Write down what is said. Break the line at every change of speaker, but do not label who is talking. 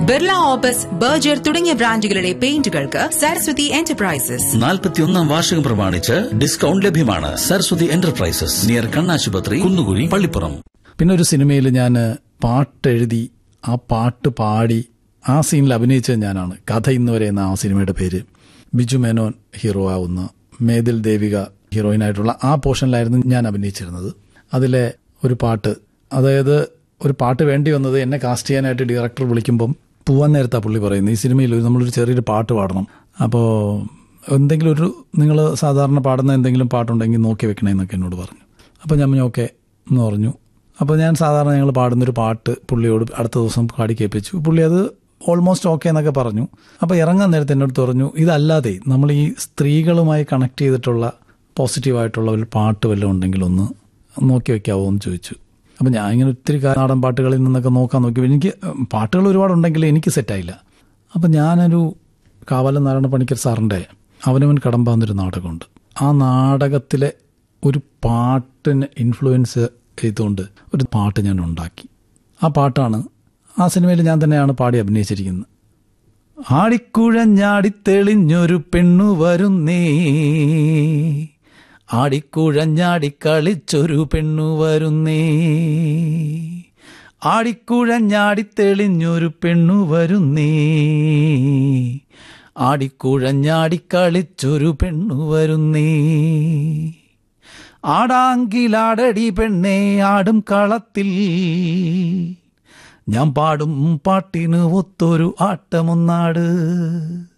Birla opus Berger തുടങ്ങിയ ബ്രാൻഡുകളുടെ പെയിന്റുകൾക്ക് Saraswati enterprises
നാൽപ്പത്തിയൊന്നാം വാർഷികം പ്രമാണിച്ച് ഡിസ്കൗണ്ട് ലഭ്യമാണ് സരസ്വതി എന്റർപ്രൈസസ് നിയർ കണ്ണാശുപത്രി കുന്നുകുഴി പള്ളിപ്പുറം
പിന്നെ ഒരു സിനിമയിൽ ഞാൻ പാട്ടെഴുതി ആ പാട്ട് പാടി ആ സീനിൽ അഭിനയിച്ചത് ഞാനാണ് കഥ ഇന്ന് വരെ എന്ന ആ സിനിമയുടെ പേര് ബിജു മേനോൻ ഹീറോ ആവുന്ന മേതിൽ ദേവിക ഹീറോയിനായിട്ടുള്ള ആ പോർഷനിലായിരുന്നു ഞാൻ അഭിനയിച്ചിരുന്നത് അതിലെ ഒരു പാട്ട് അതായത് ഒരു പാട്ട് വേണ്ടി വന്നത് എന്നെ കാസ്റ്റ് ചെയ്യാനായിട്ട് ഡയറക്ടർ വിളിക്കുമ്പം പോവാൻ നേരത്താ പുള്ളി പറയുന്നത് ഈ സിനിമയിൽ ഒരു- നമ്മളൊരു ചെറിയൊരു പാട്ട് പാടണം അപ്പോൾ എന്തെങ്കിലും ഒരു നിങ്ങൾ സാധാരണ പാടുന്ന എന്തെങ്കിലും പാട്ടുണ്ടെങ്കിൽ നോക്കി വെക്കണേ എന്നൊക്കെ എന്നോട് പറഞ്ഞു അപ്പോൾ ഞാൻ പറഞ്ഞു ഓക്കെ എന്ന് പറഞ്ഞു അപ്പോൾ ഞാൻ സാധാരണ ഞങ്ങൾ പാടുന്നൊരു പാട്ട് പുള്ളിയോട് അടുത്ത ദിവസം പാടി കേൾപ്പിച്ചു പുള്ളി അത് ഓൾമോസ്റ്റ് ഓക്കെ എന്നൊക്കെ പറഞ്ഞു അപ്പോൾ ഇറങ്ങാൻ നേരത്തെ എന്നോട് പറഞ്ഞു ഇതല്ലാതെ നമ്മൾ ഈ സ്ത്രീകളുമായി കണക്ട് ചെയ്തിട്ടുള്ള പോസിറ്റീവായിട്ടുള്ള ഒരു പാട്ട് വല്ലതും ഉണ്ടെങ്കിൽ ഒന്ന് നോക്കി വെക്കാവോ എന്ന് ചോദിച്ചു അപ്പം ഞാൻ ഇങ്ങനെ ഒത്തിരി കാ- നാടൻ പാട്ടുകളിൽ നിന്നൊക്കെ നോക്കാൻ നോക്കി എനിക്ക് പാട്ടുകൾ ഒരുപാടുണ്ടെങ്കിൽ എനിക്ക് സെറ്റായില്ല അപ്പം ഞാനൊരു കാവലം നാരായണ പണിക്കർ സാറിൻ്റെ അവനവൻ കടമ്പ എന്നൊരു നാടകമുണ്ട് ആ നാടകത്തിലെ ഒരു പാട്ടിന് ഇൻഫ്ലുവൻസ് ചെയ്തുകൊണ്ട് ഒരു പാട്ട് ഞാൻ ഉണ്ടാക്കി ആ പാട്ടാണ് ആ സിനിമയിൽ ഞാൻ തന്നെയാണ് പാടി അഭിനയിച്ചിരിക്കുന്നത് ആടിക്കുഴഞ്ഞാടിത്തെളിഞ്ഞൊരു പെണ്ണു വരുന്നേ ആടിക്കുഴഞ്ഞാടി കളിച്ചൊരു പെണ്ണു വരുന്നേ ആടിക്കുഴഞ്ഞാടിത്തെളിഞ്ഞൊരു പെണ്ണു വരുന്നേ ആടിക്കുഴഞ്ഞാടി കളിച്ചൊരു പെണ്ണു വരുന്നേ ആടാങ്കിലാടടി പെണ്ണേ ആടും കളത്തിൽ ഞാൻ പാടും പാട്ടിന് ഒത്തൊരു ആട്ടമൊന്നാട്